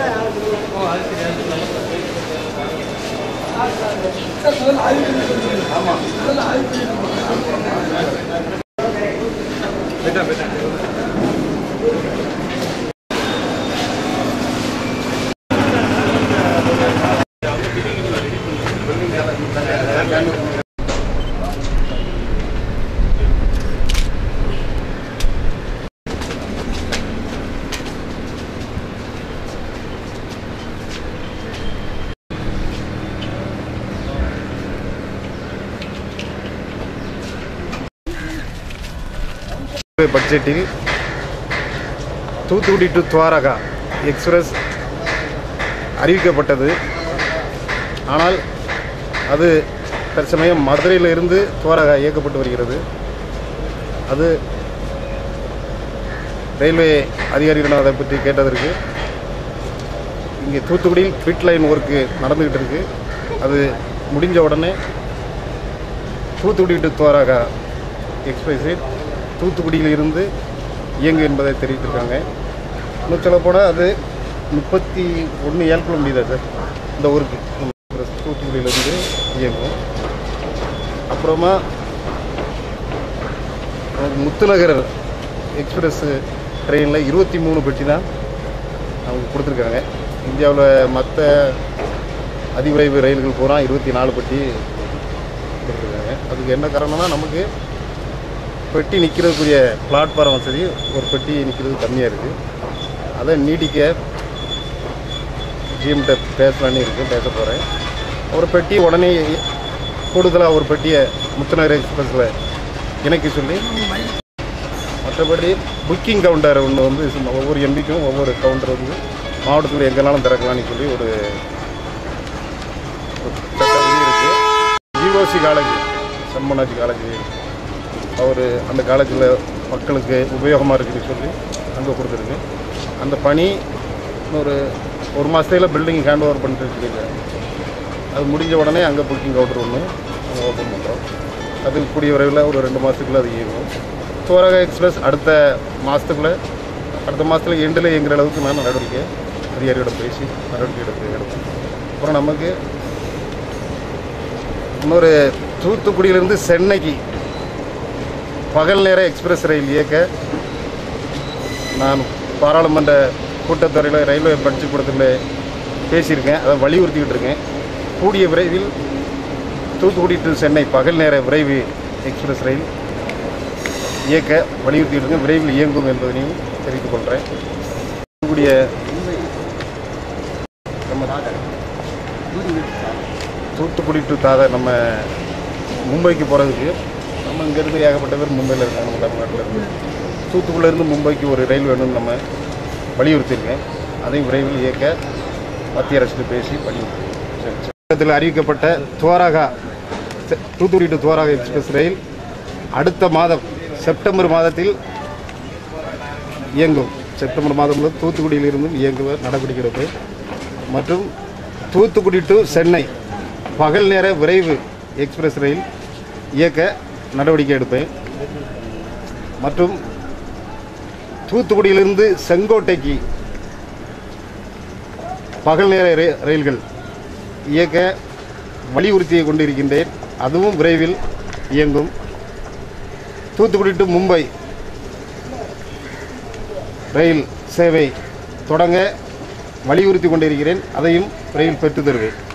பட்ஜெட்டில் Thoothukudi to Dwarka express அறிவிக்கப்பட்டது ஆனால் அது தற்சமயம் மதுரையில் இருந்து துவாரகா இயக்கப்பட்டு வருகிறது அது ரயில்வே அதிகாரிகளிடம் அதை பற்றி கேட்டதற்கு இங்கே தூத்துக்குடியில் ஃபிட் லைன் ஒர்க்கு நடந்துக்கிட்டு இருக்கு அது முடிஞ்ச உடனே தூத்துக்குடி டு துவாரகா எக்ஸ்பிரஸில் தூத்துக்குடியில் இருந்து இயங்கு என்பதை தெரிவித்திருக்காங்க இன்னும் சொல்லப் போனால் அது முப்பத்தி ஒன்று ஏழ்குள்ள முடியுதா சார் இந்த ஊருக்கு தூத்துக்குடியிலேருந்து இயங்கும் அப்புறமா முத்துநகர் எக்ஸ்பிரஸ் ட்ரெயினில் இருபத்தி மூணு பெட்டி தான் அவங்க கொடுத்துருக்காங்க இந்தியாவில் மற்ற அதிவிரைவு ரயில்கள் பூரா இருபத்தி நாலு பெட்டி கொடுத்துருக்காங்க அதுக்கு என்ன காரணம்னா நமக்கு பெட்டி நிற்கிறதுக்குரிய பிளாட்ஃபார்ம் வசதி ஒரு பெட்டி நிற்கிறது கம்மியாக இருக்குது அதை நீட்டிக்க ஜிஎம்கிட்ட பேசலான்னு இருக்கு பேச போகிறேன் ஒரு பெட்டி உடனே கூடுதலாக ஒரு பெட்டியை முத்துநகர் எக்ஸ்பிரஸில் இணைக்க சொல்லி மற்றபடி புக்கிங் கவுண்டர் ஒன்று வந்து சும்மா ஒவ்வொரு எம்பிக்கும் ஒவ்வொரு கவுண்டர் வந்து மாவட்டத்தில் எங்கேனாலும் திறக்கலாம்னு சொல்லி ஒரு ஒரு சட்ட விதி இருக்குது ஜிஓசி காலேஜ் சன்மனாஜி காலேஜ் அவர் அந்த காலேஜில் மக்களுக்கு உபயோகமாக இருக்குன்னு சொல்லி அங்கே கொடுத்துருக்கு அந்த பணி ஒரு ஒரு மாதத்துல பில்டிங் ஹேண்ட் ஓவர் பண்ணிட்டு சொல்லியிருக்காங்க அது முடிஞ்ச உடனே அங்கே புக்கிங் கவுண்டர் ஒன்று அங்கே ஓப்பன் பண்ணுறோம் அது கூடிய விரைவில் ஒரு ரெண்டு மாதத்துக்குள்ள அது இயங்கும் துவரக எக்ஸ்பிரஸ் அடுத்த மாதத்துக்குள்ள அடுத்த மாதத்துல எண்டில் இயங்குற அளவுக்கு நான் நடவடிக்கை அதிகாரியோட பேசி நடவடிக்கை எடுத்து எடுப்பேன் அப்புறம் நமக்கு இன்னொரு தூத்துக்குடியிலிருந்து சென்னைக்கு பகல் நேர எக்ஸ்பிரஸ் ரயில் இயக்க நான் பாராளுமன்ற கூட்டத்தொடரில் ரயில்வே பட்ஜெட் கூட்டத்தில் பேசியிருக்கேன் அதை வலியுறுத்திக்கிட்டு இருக்கேன் கூடிய விரைவில் தூத்துக்குடி டு சென்னை பகல் நேர விரைவு எக்ஸ்பிரஸ் ரயில் இயக்க வலியுறுத்திக்கிட்டு இருக்கேன் விரைவில் இயங்கும் என்பதனையும் தெரிவித்துக் கொள்கிறேன் கூடிய நம்ம தூத்துக்குடி டு தாத நம்ம மும்பைக்கு போகிறதுக்கு நம்ம இங்கேருந்து ஏகப்பட்ட பேர் மும்பையில் இருக்காங்க நம்ம தமிழ்நாட்டில் இருந்து தூத்துக்குடியிலேருந்து மும்பைக்கு ஒரு ரயில் வேணும்னு நம்ம வலியுறுத்தியிருக்கேன் அதையும் விரைவில் இயக்க மத்திய அரசு பேசி வலியுறுத்தி சரி அறிவிக்கப்பட்ட துவாரகா செ- தூத்துக்குடி டு துவாரகா எக்ஸ்பிரஸ் ரயில் அடுத்த மாதம் செப்டம்பர் மாதத்தில் இயங்கும் செப்டம்பர் மாதம் முதல் தூத்துக்குடியிலிருந்தும் இயங்குவ நடவடிக்கை எடுப்பேன் மற்றும் தூத்துக்குடி டு சென்னை பகல் நேர விரைவு எக்ஸ்பிரஸ் ரயில் இயக்க நடவடிக்கை எடுப்பேன் மற்றும் தூத்துக்குடியிலிருந்து செங்கோட்டைக்கு பகல் நேர ரே- ரயில்கள் இயக்க வலியுறுத்தியை கொண்டிருக்கின்றேன் அதுவும் விரைவில் இயங்கும் தூத்துக்குடி டு மும்பை ரயில் சேவை தொடங்க வலியுறுத்தி கொண்டிருக்கிறேன் அதையும் விரைவில் பெற்று தருவேன்